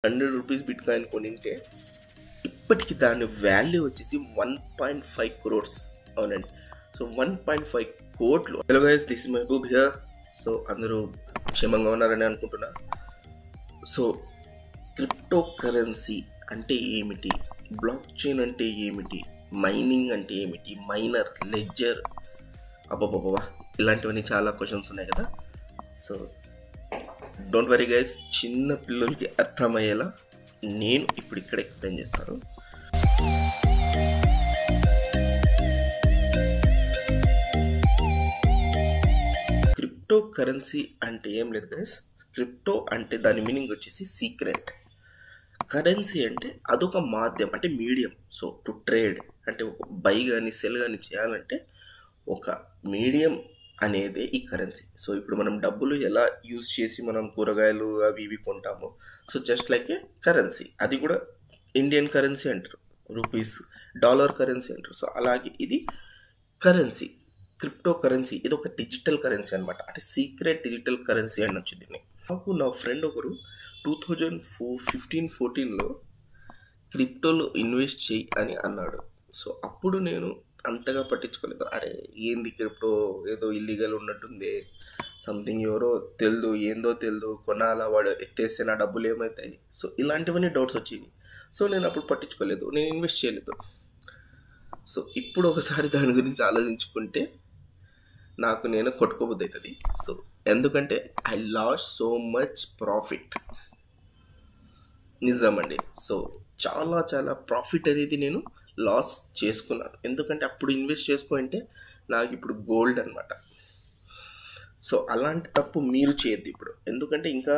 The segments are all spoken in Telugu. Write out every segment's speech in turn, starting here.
హండ్రెడ్ రూపీస్ బిట్ కాయిన్ కొనింటే ఇప్పటికి దాని వాల్యూ వచ్చేసి వన్ పాయింట్ ఫైవ్ క్రోర్స్ అవునండి సో వన్ పాయింట్ ఫైవ్ కోట్లు hello guys this Mahaboob here so అందరూ క్షేమంగా ఉన్నారని అనుకుంటున్నా సో క్రిప్టో కరెన్సీ అంటే ఏమిటి బ్లాక్ చైన్ అంటే ఏమిటి మైనింగ్ అంటే ఏమిటి మైనర్ లెడ్జర్ అబ్బాబాబా ఇలాంటివన్నీ చాలా క్వశ్చన్స్ ఉన్నాయి కదా సో డోంట్ వరీ గైస్ చిన్న పిల్లలకి అర్థమయ్యేలా నేను ఇప్పుడు ఇక్కడ ఎక్స్ప్లెయిన్ చేస్తాను క్రిప్టో కరెన్సీ అంటే ఏం లేదు గైస్ క్రిప్టో అంటే దాని మీనింగ్ వచ్చేసి సీక్రెట్ కరెన్సీ అంటే అదొక మాధ్యం అంటే మీడియం సో టు ట్రేడ్ అంటే ఒక బై కానీ సెల్ కానీ చేయాలంటే ఒక మీడియం అనేది ఈ కరెన్సీ సో ఇప్పుడు మనం డబ్బులు ఎలా యూజ్ చేసి మనం కూరగాయలు అవి ఇవి కొంటామో so just like a currency అది కూడా ఇండియన్ కరెన్సీ అంటారు రూపీస్ డాలర్ కరెన్సీ అంటారు సో అలాగే ఇది కరెన్సీ క్రిప్టో కరెన్సీ ఇది ఒక డిజిటల్ కరెన్సీ అనమాట అంటే సీక్రెట్ డిజిటల్ కరెన్సీ అని వచ్చి దీన్ని నాకు నా ఫ్రెండ్ ఒకరు టూ థౌజండ్ ఫోర్ ఫిఫ్టీన్ ఫోర్టీన్లో క్రిప్టోలో ఇన్వెస్ట్ చేయి అని అన్నాడు సో అప్పుడు నేను అంతగా పట్టించుకోలేదు అరే ఏంది క్రిప్టో ఏదో ఇల్లీగల్ ఉన్నట్టుంది సంథింగ్ ఎవరో తెలియదు ఏందో తెలియదు కొనాలా వాడు ఎత్తేస్తే నా డబ్బులు ఏమవుతాయి సో ఇలాంటివన్నీ డౌట్స్ వచ్చేవి సో నేను అప్పుడు పట్టించుకోలేదు నేను ఇన్వెస్ట్ చేయలేదు సో ఇప్పుడు ఒకసారి దాని గురించి ఆలోచించుకుంటే నాకు నేను కొట్టుకోబుద్ది అవుతుంది సో ఎందుకంటే I loss so much profit నిజమండి సో చాలా చాలా ప్రాఫిట్ అనేది నేను లాస్ చేసుకున్నాను ఎందుకంటే అప్పుడు ఇన్వెస్ట్ చేసుకుంటే నాకు ఇప్పుడు గోల్డ్ అనమాట సో అలాంటి తప్పు మీరు చేయొద్దు ఇప్పుడు ఎందుకంటే ఇంకా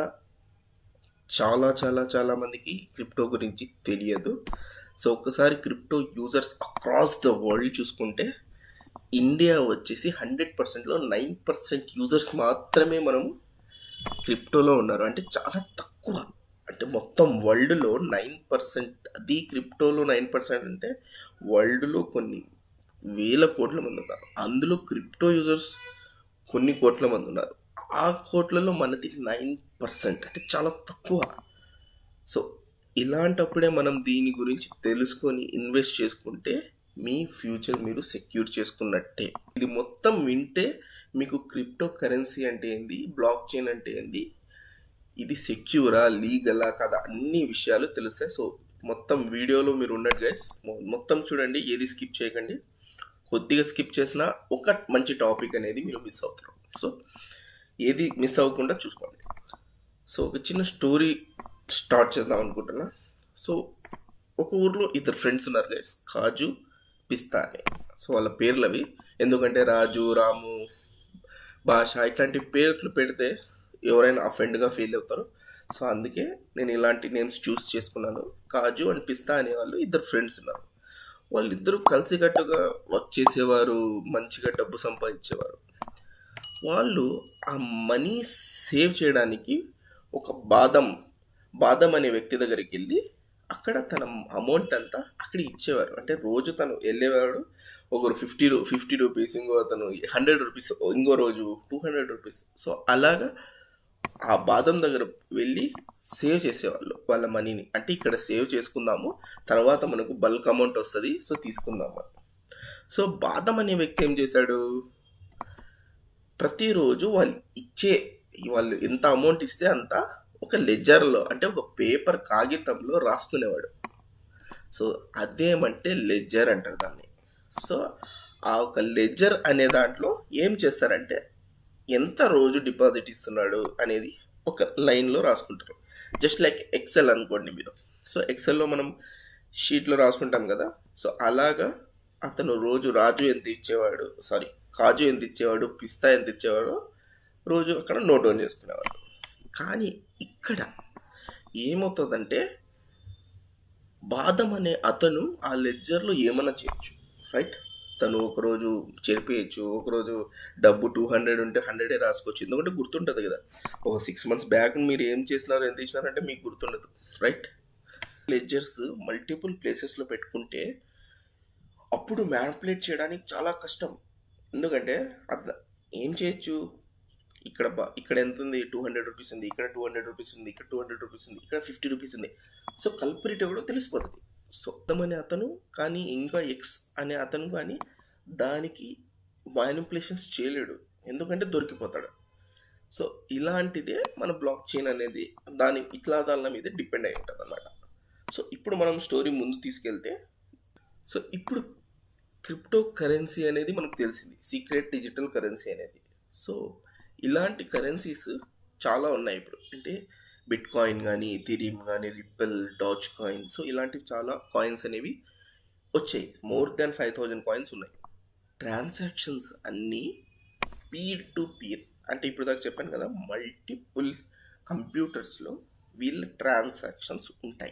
చాలా చాలా చాలా మందికి క్రిప్టో గురించి తెలియదు సో ఒకసారి crypto users across the world చూసుకుంటే ఇండియా వచ్చేసి హండ్రెడ్ పర్సెంట్లో నైన్ పర్సెంట్ యూజర్స్ మాత్రమే మనము క్రిప్టోలో ఉన్నారు అంటే చాలా తక్కువ అంటే మొత్తం వరల్డ్లో నైన్ పర్సెంట్ అది క్రిప్టోలో నైన్ పర్సెంట్ అంటే వరల్డ్లో కొన్ని వేల కోట్ల మంది ఉన్నారు అందులో క్రిప్టో యూజర్స్ కొన్ని కోట్ల మంది ఉన్నారు ఆ కోట్లలో మనది నైన్ పర్సెంట్ అంటే చాలా తక్కువ సో ఇలాంటప్పుడే మనం దీని గురించి తెలుసుకొని ఇన్వెస్ట్ చేసుకుంటే మీ ఫ్యూచర్ మీరు సెక్యూర్ చేసుకున్నట్టే ఇది మొత్తం వింటే మీకు క్రిప్టో కరెన్సీ అంటే ఏంది బ్లాక్ చైన్ అంటే ఏంది ఇది సెక్యూరా లీగలా కదా అన్ని విషయాలు తెలుస్తాయి సో మొత్తం వీడియోలో మీరు ఉన్నట్టు గైస్ మొత్తం చూడండి ఏది స్కిప్ చేయకండి కొద్దిగా స్కిప్ చేసినా ఒక మంచి టాపిక్ అనేది మీరు మిస్ అవుతారు సో ఏది మిస్ అవ్వకుండా చూసుకోండి సో ఒక చిన్న స్టోరీ స్టార్ట్ చేద్దాం అనుకుంటున్నా సో ఒక ఊర్లో ఇద్దరు ఫ్రెండ్స్ ఉన్నారు గైస్ కాజు పిస్తా అని సో వాళ్ళ పేర్లు అవి ఎందుకంటే రాజు రాము భాష ఇట్లాంటి పేర్లు పెడితే ఎవరైనా అఫెండ్గా ఫీల్ అవుతారు సో అందుకే నేను ఇలాంటి నేమ్స్ చూస్ చేసుకున్నాను కాజు అండ్ పిస్తా అనేవాళ్ళు ఇద్దరు ఫ్రెండ్స్ ఉన్నారు వాళ్ళిద్దరూ కలిసికట్టుగా వర్క్ చేసేవారు మంచిగా డబ్బు సంపాదించేవారు వాళ్ళు ఆ మనీ సేవ్ చేయడానికి ఒక బాదం బాదం అనే వ్యక్తి దగ్గరికి వెళ్ళి అక్కడ తన అమౌంట్ అంతా అక్కడ ఇచ్చేవారు అంటే రోజు తను వెళ్ళేవాడు ఒకరు ఫిఫ్టీ రూ ఫిఫ్టీ రూపీస్ ఇంకో అతను హండ్రెడ్ రూపీస్ ఇంకో రోజు టూ హండ్రెడ్ రూపీస్ సో అలాగా ఆ బాదం దగ్గర వెళ్ళి సేవ్ చేసేవాళ్ళు వాళ్ళ మనీని అంటే ఇక్కడ సేవ్ చేసుకుందాము తర్వాత మనకు బల్క్ అమౌంట్ వస్తుంది సో తీసుకుందాము సో బాదం అనే వ్యక్తి ఏం చేశాడు ప్రతిరోజు వాళ్ళు ఇచ్చే వాళ్ళు ఎంత అమౌంట్ ఇస్తే అంత ఒక లెజర్లో అంటే ఒక పేపర్ కాగితంలో రాసుకునేవాడు సో అదేమంటే లెజర్ అంటారు దాన్ని సో ఆ ఒక లెజర్ అనే దాంట్లో ఏం చేస్తారంటే ఎంత రోజు డిపాజిట్ ఇస్తున్నాడు అనేది ఒక లైన్లో రాసుకుంటారు జస్ట్ లైక్ ఎక్సెల్ అనుకోండి మీరు సో ఎక్సెల్లో మనం షీట్లో రాసుకుంటాం కదా సో అలాగా అతను రోజు రాజు ఎంత ఇచ్చేవాడు సారీ కాజు ఎంత ఇచ్చేవాడు పిస్తా ఎంత ఇచ్చేవాడు రోజు అక్కడ నోట్ డౌన్ చేసుకునేవాడు కానీ ఇక్కడ ఏమవుతుందంటే బాదం అనే అతను ఆ లెడ్జర్లో ఏమైనా చేయొచ్చు రైట్ తను ఒకరోజు చెరిపేయచ్చు ఒకరోజు డబ్బు టూ హండ్రెడ్ ఉంటే హండ్రెడే రాసుకోవచ్చు ఎందుకంటే గుర్తుంటుంది కదా ఒక సిక్స్ మంత్స్ బ్యాక్ మీరు ఏం చేసినారు ఎంత ఇచ్చినారంటే మీకు గుర్తుండదు రైట్ లెడ్జర్స్ మల్టిపుల్ ప్లేసెస్లో పెట్టుకుంటే అప్పుడు మ్యానిపులేట్ చేయడానికి చాలా కష్టం ఎందుకంటే అద ఏం చేయొచ్చు ఇక్కడ బా ఇక్కడ ఎంత ఉంది టూ హండ్రెడ్ రూపీస్ ఉంది ఇక్కడ టూ హండ్రెడ్ రూపీస్ ఉంది ఇక్కడ టూ హండ్రెడ్ రూపీస్ ఉంది ఇక్కడ ఫిఫ్టీ రూపీస్ ఉంది సో కల్పరేట్ ఎవడో తెలిసిపోతుంది సొంతం అనే అతను కానీ ఇంకా ఎక్స్ అనే అతను కానీ దానికి మ్యానిపులేషన్స్ చేయలేడు ఎందుకంటే దొరికిపోతాడు సో ఇలాంటిదే మన బ్లాక్ చైన్ అనేది దాని ఇట్లా దాని మీద డిపెండ్ అయి ఉంటుంది అనమాట సో ఇప్పుడు మనం స్టోరీ ముందు తీసుకెళ్తే సో ఇప్పుడు క్రిప్టో కరెన్సీ అనేది మనకు తెలిసింది సీక్రెట్ డిజిటల్ కరెన్సీ అనేది సో ఇలాంటి కరెన్సీస్ చాలా ఉన్నాయి ఇప్పుడు అంటే బిట్ కాయిన్ కానీ ఎథీరియం కానీ రిప్పల్ డాచ్ కాయిన్ సో ఇలాంటివి చాలా కాయిన్స్ అనేవి వచ్చాయి more than five thousand coins ఉన్నాయి ట్రాన్సాక్షన్స్ అన్నీ పీర్ టు పీర్ అంటే ఇప్పుడు దాకా చెప్పాను కదా మల్టిపుల్ కంప్యూటర్స్లో వీళ్ళ ట్రాన్సాక్షన్స్ ఉంటాయి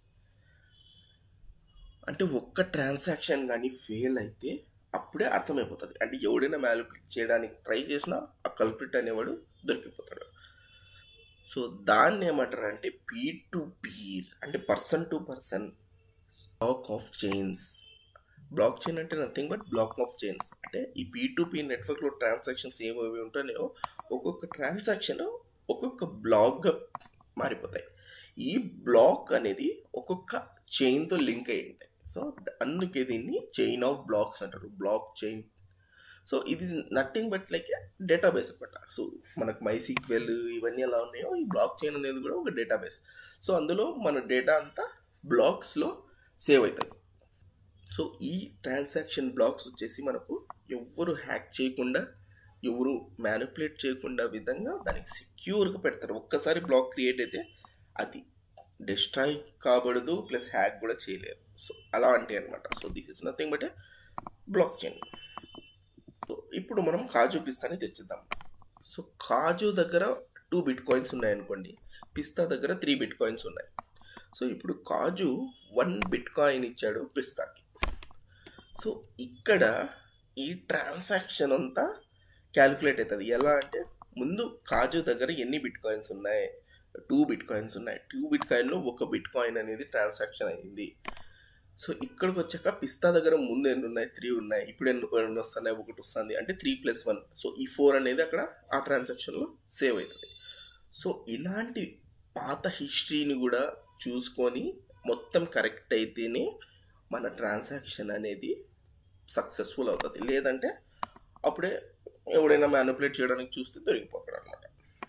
అంటే ఒక్క ట్రాన్సాక్షన్ కానీ ఫెయిల్ అయితే అప్పుడే అర్థమైపోతుంది అంటే ఎవడైనా మ్యాలిపులేట్ చేయడానికి ట్రై చేసినా ఆ కల్ప్రిట్ అనేవాడు దొరికిపోతాడు సో దాన్ని ఏమంటారు అంటే పీర్ టు పీర్ అంటే person to person block of chains blockchain అంటే nothing but block of chains అంటే ఈ పీ టు పీ నెట్వర్క్లో ట్రాన్సాక్షన్స్ ఏమేమి ఉంటాయో ఒక్కొక్క ట్రాన్సాక్షన్ ఒక్కొక్క బ్లాక్గా మారిపోతాయి ఈ బ్లాక్ అనేది ఒక్కొక్క చైన్తో లింక్ అయి ఉంటాయి సో అందుకే దీన్ని చైన్ ఆఫ్ బ్లాక్స్ అంటారు బ్లాక్ చైన్ సో ఇది నథింగ్ బట్ లైక్ డేటాబేస్ అనమాట సో మనకు మైసీక్వెల్ ఇవన్నీ ఎలా ఉన్నాయో ఈ బ్లాక్ చైన్ అనేది కూడా ఒక డేటాబేస్ సో అందులో మన డేటా అంతా బ్లాక్స్లో సేవ్ అవుతుంది సో ఈ ట్రాన్సాక్షన్ బ్లాక్స్ వచ్చేసి మనకు ఎవరు హ్యాక్ చేయకుండా ఎవరు మ్యానిపులేట్ చేయకుండా విధంగా దానికి సెక్యూర్గా పెడతారు ఒక్కసారి బ్లాక్ క్రియేట్ అయితే అది డిస్ట్రాయ్ కాబడదు ప్లస్ హ్యాక్ కూడా చేయలేరు సో అలాంటి అనమాట so this is nothing but blockchain so ఇప్పుడు మనం కాజు పిస్తాని తెచ్చిద్దాం సో కాజు దగ్గర టూ బిట్ కాయిన్స్ ఉన్నాయనుకోండి పిస్తా దగ్గర త్రీ బిట్ కాయిన్స్ ఉన్నాయి సో ఇప్పుడు కాజు వన్ బిట్ కాయిన్ ఇచ్చాడు పిస్తాకి సో ఇక్కడ ఈ ట్రాన్సాక్షన్ అంతా క్యాలిక్యులేట్ అవుతుంది ఎలా అంటే ముందు కాజు దగ్గర ఎన్ని బిట్ కాయిన్స్ ఉన్నాయి టూ బిట్ కాయిన్స్ ఉన్నాయి టూ బిట్ కాయిన్లో ఒక బిట్ కాయిన్ అనేది ట్రాన్సాక్షన్ అయింది సో ఇక్కడికి వచ్చాక పిస్తా దగ్గర ముందు ఎన్ని ఉన్నాయి త్రీ ఉన్నాయి ఇప్పుడు ఎన్ని ఎన్ని వస్తున్నాయి ఒకటి వస్తుంది అంటే త్రీ ప్లస్ వన్ సో ఈ ఫోర్ అనేది అక్కడ ఆ ట్రాన్సాక్షన్లో సేవ్ అవుతుంది సో ఇలాంటి పాత హిస్టరీని కూడా చూసుకొని మొత్తం కరెక్ట్ అయితేనే మన ట్రాన్సాక్షన్ అనేది సక్సెస్ఫుల్ అవుతుంది లేదంటే అప్పుడే ఎవడైనా మ్యానిపులేట్ చేయడానికి చూస్తే దొరికిపోతాడు అనమాట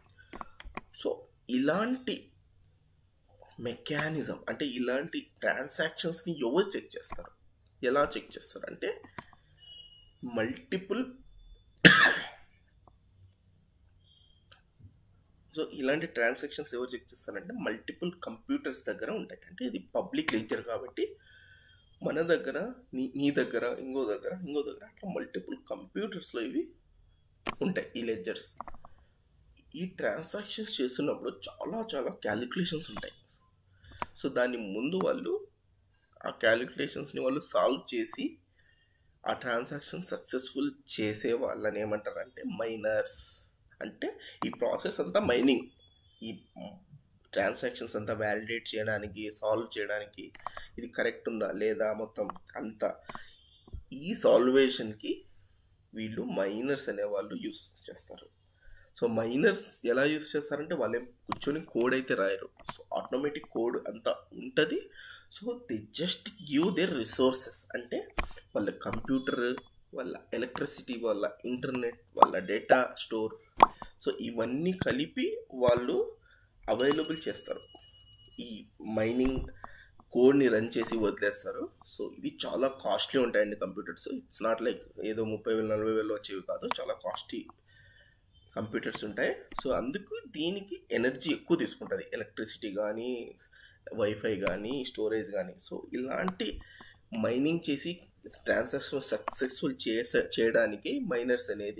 సో ఇలాంటి మెకానిజం అంటే ఇలాంటి ట్రాన్సాక్షన్స్ని ఎవరు చెక్ చేస్తారు ఎలా చెక్ చేస్తారు అంటే మల్టిపుల్ సో ఇలాంటి ట్రాన్సాక్షన్స్ ఎవరు చెక్ చేస్తారంటే మల్టిపుల్ కంప్యూటర్స్ దగ్గర ఉంటాయి అంటే ఇది పబ్లిక్ లెక్చర్ కాబట్టి మన దగ్గర నీ నీ దగ్గర ఇంకో దగ్గర ఇంకో దగ్గర అట్లా మల్టిపుల్ కంప్యూటర్స్లో ఇవి ఉంటాయి ఈ లెడ్జర్స్ ఈ ట్రాన్సాక్షన్స్ చేస్తున్నప్పుడు చాలా చాలా క్యాలిక్యులేషన్స్ ఉంటాయి సో దాని ముందు వాళ్ళు ఆ క్యాలిక్యులేషన్స్ని వాళ్ళు సాల్వ్ చేసి ఆ ట్రాన్సాక్షన్ సక్సెస్ఫుల్ చేసే వాళ్ళని ఏమంటారంటే మైనర్స్ అంటే ఈ ప్రాసెస్ అంతా మైనింగ్ ఈ ట్రాన్సాక్షన్స్ అంతా వ్యాలిడేట్ చేయడానికి సాల్వ్ చేయడానికి ఇది కరెక్ట్ ఉందా లేదా మొత్తం అంతా ఈ సాల్వేషన్కి వీళ్ళు మైనర్స్ అనే వాళ్ళు యూస్ చేస్తారు సో మైనర్స్ ఎలా యూస్ చేస్తారంటే వాళ్ళు కూర్చొని కోడ్ అయితే రాయరు సో ఆటోమేటిక్ కోడ్ అంతా ఉంటుంది so they just give their resources అంటే వాళ్ళ కంప్యూటర్ వాళ్ళ ఎలక్ట్రిసిటీ వాళ్ళ ఇంటర్నెట్ వాళ్ళ డేటా స్టోర్ సో ఇవన్నీ కలిపి వాళ్ళు అవైలబుల్ చేస్తారు ఈ మైనింగ్ కోడ్ని రన్ చేసి వదిలేస్తారు సో ఇది చాలా కాస్ట్లీ ఉంటాయండి కంప్యూటర్స్ ఇట్స్ నాట్ లైక్ ఏదో ముప్పై వేలు నలభై వేలు వచ్చేవి కాదు చాలా కాస్ట్లీ కంప్యూటర్స్ ఉంటాయి సో అందుకు దీనికి ఎనర్జీ ఎక్కువ తీసుకుంటుంది ఎలక్ట్రిసిటీ కానీ వైఫై కానీ స్టోరేజ్ కానీ సో ఇలాంటి మైనింగ్ చేసి ట్రాన్సాక్షన్ సక్సెస్ఫుల్ చేసే చేయడానికి మైనర్స్ అనేది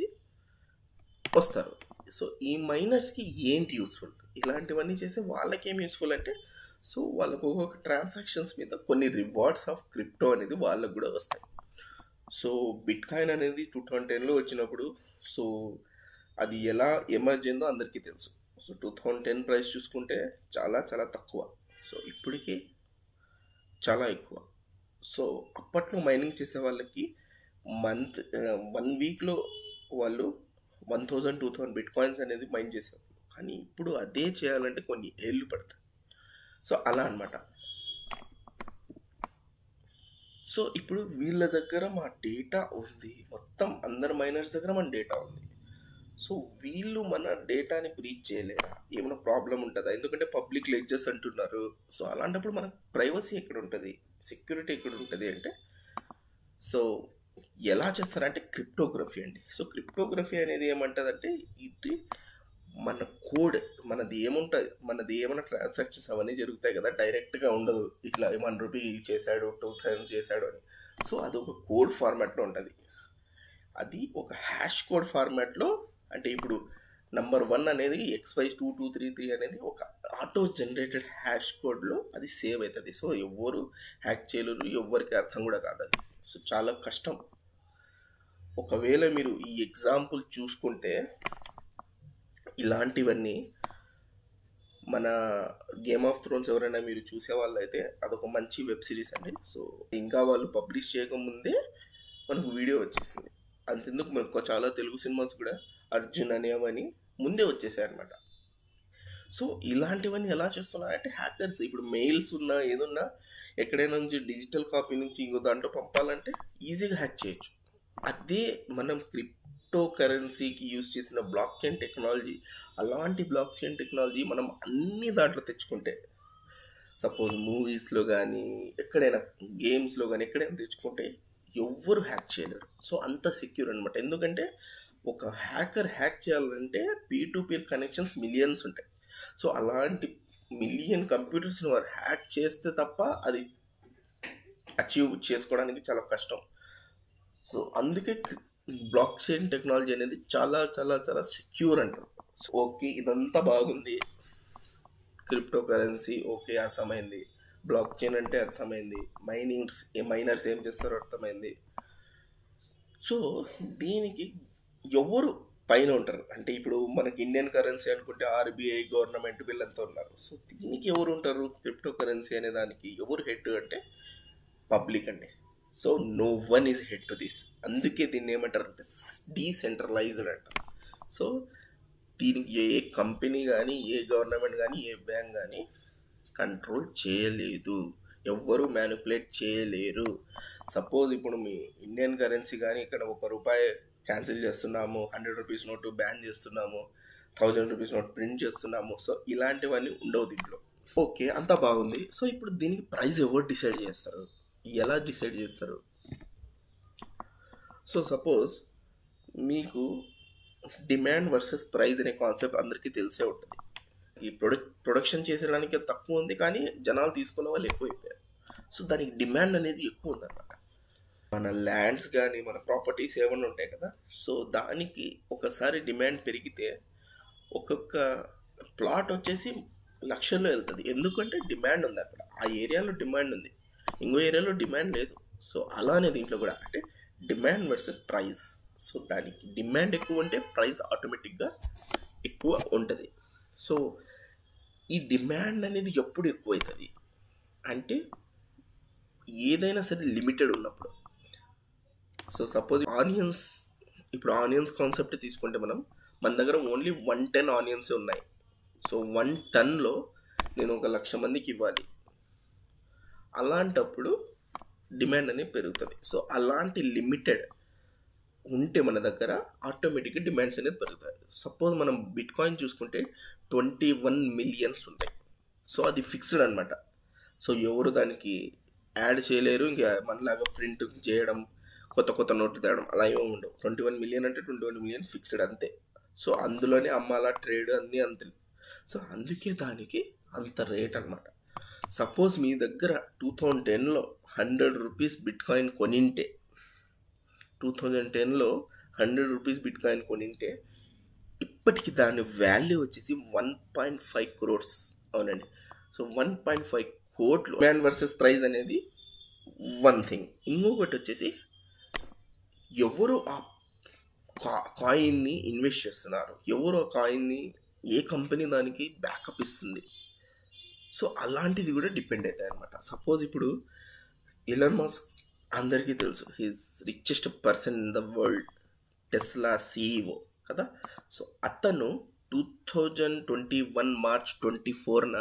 వస్తారు సో ఈ మైనర్స్కి ఏంటి యూస్ఫుల్ ఇలాంటివన్నీ చేస్తే వాళ్ళకి ఏం యూస్ఫుల్ అంటే సో వాళ్ళకు ఒక్కొక్క ట్రాన్సాక్షన్స్ మీద కొన్ని రివార్డ్స్ ఆఫ్ క్రిప్టో అనేది వాళ్ళకు కూడా వస్తాయి సో బిట్ కాయిన్ అనేది టూ థౌజండ్ టెన్లో వచ్చినప్పుడు సో అది ఎలా ఎమర్జ్ అయిందో అందరికీ తెలుసు so two thousand ten price చూసుకుంటే చాలా చాలా తక్కువ సో ఇప్పటికీ చాలా ఎక్కువ సో అప్పట్లో మైనింగ్ చేసే వాళ్ళకి మంత్ వన్ వీక్లో వాళ్ళు one thousand two thousand bitcoins అనేది మైండ్ చేసేవాళ్ళు కానీ ఇప్పుడు అదే చేయాలంటే కొన్ని ఏళ్ళు పడతాయి సో అలా అన్నమాట సో ఇప్పుడు వీళ్ళ దగ్గర మా డేటా ఉంది మొత్తం అందరు మైనర్స్ దగ్గర మన డేటా ఉంది సో వీళ్ళు మన డేటాని బ్రీచ్ చేయలేరా ఏమైనా ప్రాబ్లం ఉంటుందా ఎందుకంటే పబ్లిక్ లెక్చర్స్ అంటున్నారు సో అలాంటప్పుడు మనకు ప్రైవసీ ఎక్కడ ఉంటుంది సెక్యూరిటీ ఎక్కడ ఉంటుంది అంటే సో ఎలా చేస్తారంటే క్రిప్టోగ్రఫీ అండి సో క్రిప్టోగ్రఫీ అనేది ఏమంటుందంటే ఇది మన కోడ్ మనది ఏముంటుంది మనది ఏమైనా ట్రాన్సాక్షన్స్ అవన్నీ జరుగుతాయి కదా డైరెక్ట్గా ఉండదు ఇట్లా వన్ రూపీ చేశాడు టూ థౌసండ్ చేశాడు అని సో అది ఒక కోడ్ ఫార్మాట్లో ఉంటుంది అది ఒక హ్యాష్ కోడ్ ఫార్మాట్లో అంటే ఇప్పుడు నంబర్ వన్ అనేది X Y's two two three three అనేది ఒక ఆటో జనరేటెడ్ హ్యాష్ కోడ్లో అది సేవ్ అవుతుంది సో ఎవ్వరు హ్యాక్ చేయలేరు ఎవ్వరికి అర్థం కూడా కాదు అది సో చాలా కష్టం ఒకవేళ మీరు ఈ ఎగ్జాంపుల్ చూసుకుంటే ఇలాంటివన్నీ మన గేమ్ ఆఫ్ థ్రోన్స్ ఎవరైనా మీరు చూసే వాళ్ళు అయితే అదొక మంచి వెబ్ సిరీస్ అండి సో ఇంకా వాళ్ళు పబ్లిష్ చేయకముందే మనకు వీడియో వచ్చేసింది అంతెందుకు మనకు చాలా తెలుగు సినిమాస్ కూడా అర్జున్ అనేవని ముందే వచ్చేసాయి అనమాట సో ఇలాంటివన్నీ ఎలా చేస్తున్నారంటే హ్యాకర్స్ ఇప్పుడు మెయిల్స్ ఉన్నా ఏదున్నా ఎక్కడైనా నుంచి డిజిటల్ కాపీ నుంచి ఇంకో దాంట్లో పంపాలంటే ఈజీగా హ్యాక్ చేయొచ్చు అదే మనం క్రిప్టో కరెన్సీకి యూజ్ చేసిన బ్లాక్ చైన్ టెక్నాలజీ అలాంటి బ్లాక్ చైన్ టెక్నాలజీ మనం అన్ని దాంట్లో తెచ్చుకుంటే సపోజ్ మూవీస్లో కానీ ఎక్కడైనా గేమ్స్లో కానీ ఎక్కడైనా తెచ్చుకుంటే ఎవ్వరు హ్యాక్ చేయలేరు సో అంత సెక్యూర్ అనమాట ఎందుకంటే ఒక హ్యాకర్ హ్యాక్ చేయాలంటే P to peer connections millions ఉంటాయి సో అలాంటి మిలియన్ కంప్యూటర్స్ని వారు హ్యాక్ చేస్తే తప్ప అది అచీవ్ చేసుకోవడానికి చాలా కష్టం సో అందుకే బ్లాక్ చైన్ టెక్నాలజీ అనేది చాలా చాలా చాలా సెక్యూర్ అంటారు సో ఓకే ఇదంతా బాగుంది క్రిప్టో కరెన్సీ ఓకే అర్థమైంది బ్లాక్ చైన్ అంటే అర్థమైంది మైనింగ్స్ మైనర్స్ ఏం చేస్తారో అర్థమైంది సో దీనికి ఎవరు పైన ఉంటారు అంటే ఇప్పుడు మనకి ఇండియన్ కరెన్సీ అనుకుంటే ఆర్బీఐ గవర్నమెంట్ వీళ్ళంతా ఉన్నారు సో దీనికి ఎవరు ఉంటారు క్రిప్టో కరెన్సీ అనే దానికి ఎవరు హెడ్ అంటే పబ్లిక్ అండి so no one is head to this అందుకే దీన్ని ఏమంటారు అంటే డీసెంట్రలైజ్డ్ అంటారు సో దీనికి ఏ కంపెనీ కానీ ఏ గవర్నమెంట్ కానీ ఏ బ్యాంక్ కానీ కంట్రోల్ చేయలేదు ఎవ్వరు మ్యానిపులేట్ చేయలేరు సపోజ్ ఇప్పుడు మీ ఇండియన్ కరెన్సీ కానీ ఇక్కడ ఒక రూపాయి క్యాన్సిల్ చేస్తున్నాము హండ్రెడ్ రూపీస్ నోటు బ్యాన్ చేస్తున్నాము థౌజండ్ రూపీస్ నోట్ ప్రింట్ చేస్తున్నాము సో ఇలాంటివన్నీ ఉండవు దీంట్లో ఓకే అంతా బాగుంది సో ఇప్పుడు దీనికి ప్రైస్ ఎవరు డిసైడ్ చేస్తారు ఎలా డిసైడ్ చేస్తారు సో సపోజ్ మీకు డిమాండ్ వర్సెస్ ప్రైస్ అనే కాన్సెప్ట్ అందరికీ తెలిసే ఉంటుంది ఈ ప్రొడక్ట్ ప్రొడక్షన్ చేసేదానికి తక్కువ ఉంది కానీ జనాలు తీసుకున్న వాళ్ళు ఎక్కువ అయిపోయారు సో దానికి డిమాండ్ అనేది ఎక్కువ ఉందన్నమాట మన ల్యాండ్స్ కానీ మన ప్రాపర్టీస్ ఏమైనా ఉంటాయి కదా సో దానికి ఒకసారి డిమాండ్ పెరిగితే ఒక్కొక్క ప్లాట్ వచ్చేసి లక్షల్లో వెళ్తుంది ఎందుకంటే డిమాండ్ ఉంది అక్కడ ఆ ఏరియాలో డిమాండ్ ఉంది ఇంకో ఏరియాలో డిమాండ్ లేదు సో అలానే దీంట్లో కూడా అంటే డిమాండ్ వర్సెస్ ప్రైస్ సో దానికి డిమాండ్ ఎక్కువ ఉంటే ప్రైస్ ఆటోమేటిక్గా ఎక్కువ ఉంటుంది సో ఈ డిమాండ్ అనేది ఎప్పుడు ఎక్కువ అవుతుంది అంటే ఏదైనా సరే లిమిటెడ్ ఉన్నప్పుడు సో సపోజ్ ఆనియన్స్ ఇప్పుడు ఆనియన్స్ కాన్సెప్ట్ తీసుకుంటే మనం మన దగ్గర ఓన్లీ వన్ టెన్ ఆనియన్స్ ఉన్నాయి సో వన్ టన్లో నేను ఒక లక్ష మందికి ఇవ్వాలి అలాంటప్పుడు డిమాండ్ అనేది పెరుగుతుంది సో అలాంటి లిమిటెడ్ ఉంటే మన దగ్గర ఆటోమేటిక్గా డిమాండ్స్ అనేది పెరుగుతాయి సపోజ్ మనం బిట్ కాయిన్ చూసుకుంటే ట్వంటీ వన్ మిలియన్స్ ఉంటాయి సో అది ఫిక్స్డ్ అనమాట సో ఎవరు దానికి యాడ్ చేయలేరు ఇంకా మనలాగా ప్రింట్ చేయడం కొత్త కొత్త నోట్లు తేయడం అలా ఏమి ఉండవు ట్వంటీ వన్ మిలియన్ అంటే ట్వంటీ వన్ మిలియన్ ఫిక్స్డ్ అంతే సో అందులోనే అమ్మాలా ట్రేడ్ అన్నీ అంతే సో అందుకే దానికి అంత రేట్ అనమాట సపోజ్ మీ దగ్గర టూ థౌజండ్ టెన్లో హండ్రెడ్ రూపీస్ బిట్ కాయిన్ కొనింటే టూ థౌజండ్ టెన్లో హండ్రెడ్ రూపీస్ బిట్ కాయిన్ కొనింటే ఇప్పటికి దాని వాల్యూ వచ్చేసి వన్ పాయింట్ ఫైవ్ క్రోర్స్ అవునండి సో వన్ పాయింట్ ఫైవ్ కోట్లు మ్యాన్ వర్సెస్ ప్రైస్ అనేది వన్ థింగ్ ఇంకొకటి వచ్చేసి ఎవరు ఆ కాయిన్ని ఇన్వెస్ట్ చేస్తున్నారు ఎవరు ఆ కాయిన్ని ఏ కంపెనీ దానికి బ్యాకప్ ఇస్తుంది సో అలాంటిది కూడా డిపెండ్ అవుతాయి అనమాట సపోజ్ ఇప్పుడు ఇలన్ మాస్క్ అందరికీ తెలుసు he's richest person in the world Tesla CEO కదా సో అతను two thousand twenty one March twenty ఫోర్న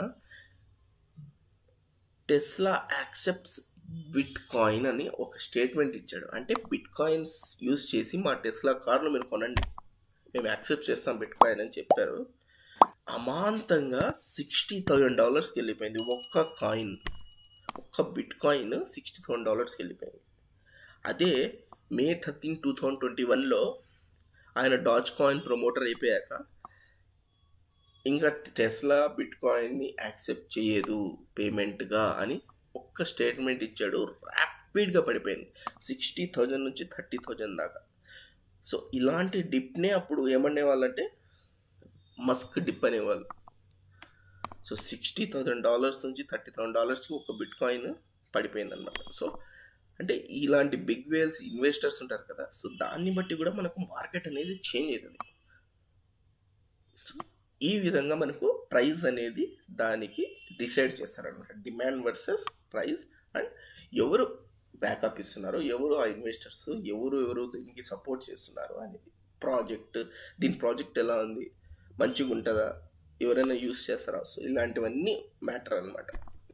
టెస్లా యాక్సెప్ట్స్ బిట్ కాయిన్ అని ఒక స్టేట్మెంట్ ఇచ్చాడు అంటే బిట్ కాయిన్స్ యూస్ చేసి మా టెస్లా కార్లు మీరు కొనండి మేము యాక్సెప్ట్ చేస్తాం బిట్ కాయిన్ అని చెప్పారు అమాంతంగా సిక్స్టీ థౌజండ్ డాలర్స్కి వెళ్ళిపోయింది ఒక్క కాయిన్ ఒక్క బిట్ కాయిన్ సిక్స్టీ థౌసండ్ డాలర్స్కి వెళ్ళిపోయింది అదే May thirteen two thousand twenty వన్లో ఆయన డాచ్ కాయిన్ ప్రమోటర్ అయిపోయాక ఇంకా టెస్లా బిట్ కాయిన్ని యాక్సెప్ట్ చేయదు పేమెంట్గా అని ఒక్క స్టేట్మెంట్ ఇచ్చాడు ర్యాపిడ్గా పడిపోయింది సిక్స్టీ థౌజండ్ నుంచి థర్టీ థౌజండ్ దాకా సో ఇలాంటి డిప్నే అప్పుడు ఏమనే వాళ్ళంటే మస్క్ డిప్ అనేవాళ్ళు సో సిక్స్టీ థౌజండ్ డాలర్స్ నుంచి థర్టీ థౌసండ్ డాలర్స్కి ఒక బిట్ కాయిన్ పడిపోయింది అనమాట సో అంటే ఇలాంటి బిగ్ వేల్స్ ఇన్వెస్టర్స్ ఉంటారు కదా సో దాన్ని బట్టి కూడా మనకు మార్కెట్ అనేది చేంజ్ అవుతుంది సో ఈ విధంగా మనకు ప్రైస్ అనేది దానికి డిసైడ్ చేస్తారనమాట డిమాండ్ వర్సెస్ ప్రైస్ అండ్ ఎవరు బ్యాకప్ ఇస్తున్నారు ఎవరు ఆ ఇన్వెస్టర్స్ ఎవరు ఎవరు దీనికి సపోర్ట్ చేస్తున్నారు అనేది ప్రాజెక్ట్ దీని ప్రాజెక్ట్ ఎలా ఉంది మంచిగా ఉంటుందా ఎవరైనా యూస్ చేస్తారా సో ఇలాంటివన్నీ మ్యాటర్ అనమాట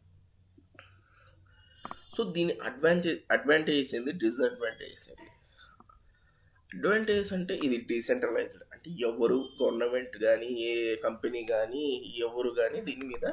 సో దీని అడ్వాంటేజ్ అడ్వాంటేజెస్ ఏంది డిసడ్వాంటేజెస్ ఏంది అడ్వాంటేజెస్ అంటే ఇది డీసెంట్రలైజ్డ్ అంటే ఎవరు గవర్నమెంట్ కానీ ఏ కంపెనీ కానీ ఎవరు కానీ దీని మీద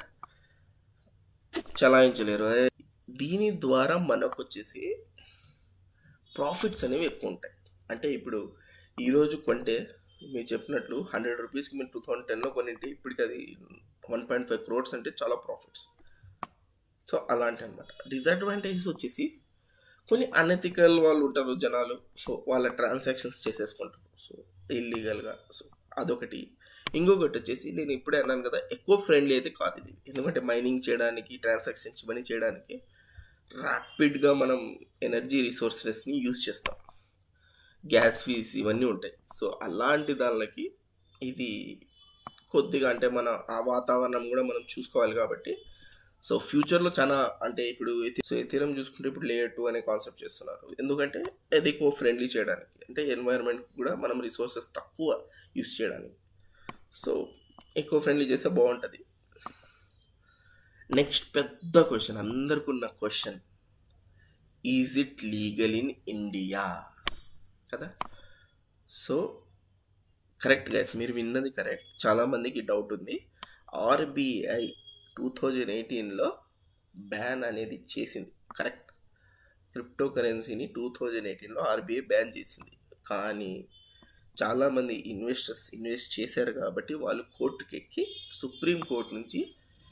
చలాయించలేరు దీని ద్వారా మనకు వచ్చేసి ప్రాఫిట్స్ అనేవి ఎక్కువ ఉంటాయి అంటే ఇప్పుడు ఈరోజు కొంటే మీరు చెప్పినట్లు హండ్రెడ్ రూపీస్కి మీరు టూ థౌజండ్ టెన్లో కొనింటే ఇప్పటికి అది వన్ పాయింట్ ఫైవ్ క్రోడ్స్ అంటే చాలా ప్రాఫిట్స్ సో అలాంటి అనమాట డిసడ్వాంటేజెస్ వచ్చేసి కొన్ని అనెథికల్ వాళ్ళు ఉంటారు జనాలు సో వాళ్ళ ట్రాన్సాక్షన్స్ చేసేసుకుంటారు సో ఇల్లీగల్గా సో అదొకటి ఇంకొకటి వచ్చేసి నేను ఇప్పుడే అన్నాను కదా ఎక్కువ ఫ్రెండ్లీ అయితే కాదు ఇది ఎందుకంటే మైనింగ్ చేయడానికి ట్రాన్సాక్షన్స్ ఇవన్నీ చేయడానికి ర్యాపిడ్గా మనం ఎనర్జీ రిసోర్సెస్ని యూజ్ చేస్తాం గ్యాస్ ఫీస్ ఇవన్నీ ఉంటాయి సో అలాంటి దానికి ఇది కొద్దిగా అంటే మన ఆ వాతావరణం కూడా మనం చూసుకోవాలి కాబట్టి సో ఫ్యూచర్లో చాలా అంటే ఇప్పుడు సో ఎథీరం చూసుకుంటే ఇప్పుడు లేయర్ టూ అనే కాన్సెప్ట్ చేస్తున్నారు ఎందుకంటే అది ఎక్కువ ఫ్రెండ్లీ చేయడానికి అంటే ఎన్వైరన్మెంట్ కూడా మనం రిసోర్సెస్ తక్కువ యూస్ చేయడానికి సో ఎక్కువ ఫ్రెండ్లీ చేస్తే బాగుంటుంది నెక్స్ట్ పెద్ద క్వశ్చన్ అందరికి ఉన్న question is it legal in India కదా సో కరెక్ట్ గైస్ మీరు విన్నది కరెక్ట్ చాలామందికి డౌట్ ఉంది ఆర్బీఐ టూ థౌజండ్ ఎయిటీన్లో బ్యాన్ అనేది చేసింది కరెక్ట్ క్రిప్టో కరెన్సీని టూ థౌజండ్ ఎయిటీన్లో ఆర్బీఐ బ్యాన్ చేసింది కానీ చాలామంది ఇన్వెస్టర్స్ ఇన్వెస్ట్ చేశారు కాబట్టి వాళ్ళు కోర్టుకి ఎక్కి సుప్రీం కోర్ట్ నుంచి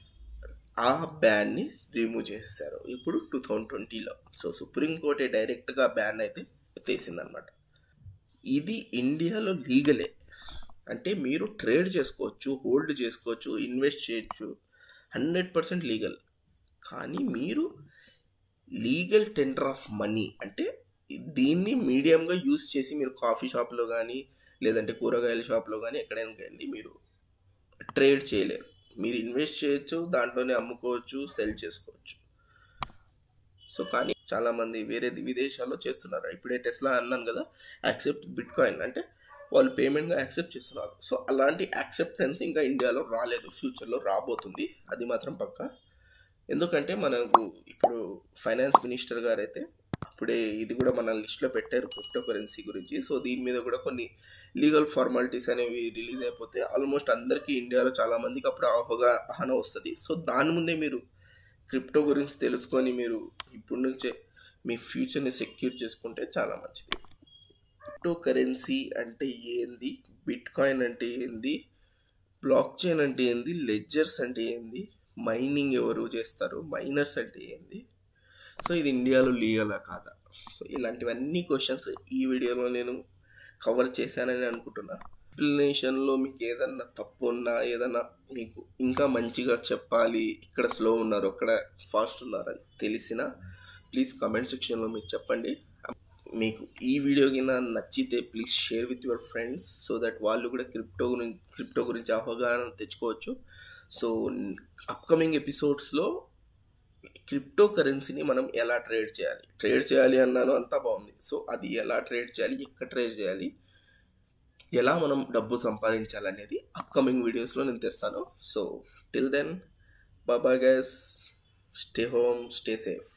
ఆ బ్యాన్ని రిమూవ్ చేసేసారు ఇప్పుడు టూ థౌజండ్ ట్వంటీలో సో సుప్రీం కోర్టే డైరెక్ట్గా బ్యాన్ అయితే ఎత్తేసిందనమాట ఇది ఇండియాలో లీగలే అంటే మీరు ట్రేడ్ చేసుకోవచ్చు హోల్డ్ చేసుకోవచ్చు ఇన్వెస్ట్ చేయొచ్చు హండ్రెడ్ పర్సెంట్ లీగల్ కానీ మీరు లీగల్ టెండర్ ఆఫ్ మనీ అంటే దీన్ని మీడియంగా యూస్ చేసి మీరు కాఫీ షాప్లో కానీ లేదంటే కూరగాయల షాప్లో కానీ ఎక్కడైనా వెళ్ళి మీరు ట్రేడ్ చేయలేరు మీరు ఇన్వెస్ట్ చేయొచ్చు దాంట్లోనే అమ్ముకోవచ్చు సెల్ చేసుకోవచ్చు సో కానీ చాలామంది వేరే విదేశాల్లో చేస్తున్నారు ఇప్పుడే టెస్లా అన్నాను కదా యాక్సెప్ట్ బిట్ కాయిన్ అంటే వాళ్ళు పేమెంట్గా యాక్సెప్ట్ చేస్తున్నారు సో అలాంటి యాక్సెప్టెన్స్ ఇంకా ఇండియాలో రాలేదు ఫ్యూచర్లో రాబోతుంది అది మాత్రం పక్క ఎందుకంటే మనకు ఇప్పుడు ఫైనాన్స్ మినిస్టర్ గారు అయితే అప్పుడే ఇది కూడా మన లిస్ట్లో పెట్టారు క్రిప్టో కరెన్సీ గురించి సో దీని మీద కూడా కొన్ని లీగల్ ఫార్మాలిటీస్ అనేవి రిలీజ్ అయిపోతే ఆల్మోస్ట్ అందరికీ ఇండియాలో చాలా మందికి అప్పుడు అవగాహన వస్తుంది సో దాని ముందే మీరు క్రిప్టో గురించి తెలుసుకొని మీరు ఇప్పటి నుంచే మీ ఫ్యూచర్ని సెక్యూర్ చేసుకుంటే చాలా మంచిది క్రిప్టో కరెన్సీ అంటే ఏంది బిట్ కాయిన్ అంటే ఏంది బ్లాక్ చైన్ అంటే ఏంది లెడ్జర్స్ అంటే ఏంది మైనింగ్ ఎవరు చేస్తారు మైనర్స్ అంటే ఏంది సో ఇది ఇండియాలో లీగలా కాదా సో ఇలాంటివన్నీ క్వశ్చన్స్ ఈ వీడియోలో నేను కవర్ చేశానని అనుకుంటున్నా ఎక్స్ప్లెనేషన్లో మీకు ఏదన్నా తప్పు ఉన్నా ఏదన్నా మీకు ఇంకా మంచిగా చెప్పాలి ఇక్కడ స్లో ఉన్నారు అక్కడ ఫాస్ట్ ఉన్నారని తెలిసిన ప్లీజ్ కమెంట్ సెక్షన్లో మీరు చెప్పండి మీకు ఈ వీడియో కింద నచ్చితే please share with your friends so that వాళ్ళు కూడా క్రిప్టో గురించి క్రిప్టో గురించి అవగాహన తెచ్చుకోవచ్చు సో అప్కమింగ్ ఎపిసోడ్స్లో క్రిప్టో కరెన్సీని మనం ఎలా ట్రేడ్ చేయాలి ట్రేడ్ చేయాలి అన్నాను అంతా బాగుంది సో అది ఎలా ట్రేడ్ చేయాలి ఎక్కడ ట్రేడ్ చేయాలి ఎలా మనం డబ్బు సంపాదించాలనేది అప్కమింగ్ వీడియోస్లో నేను తెస్తాను సో టిల్ దెన్ బాబా guys stay home stay safe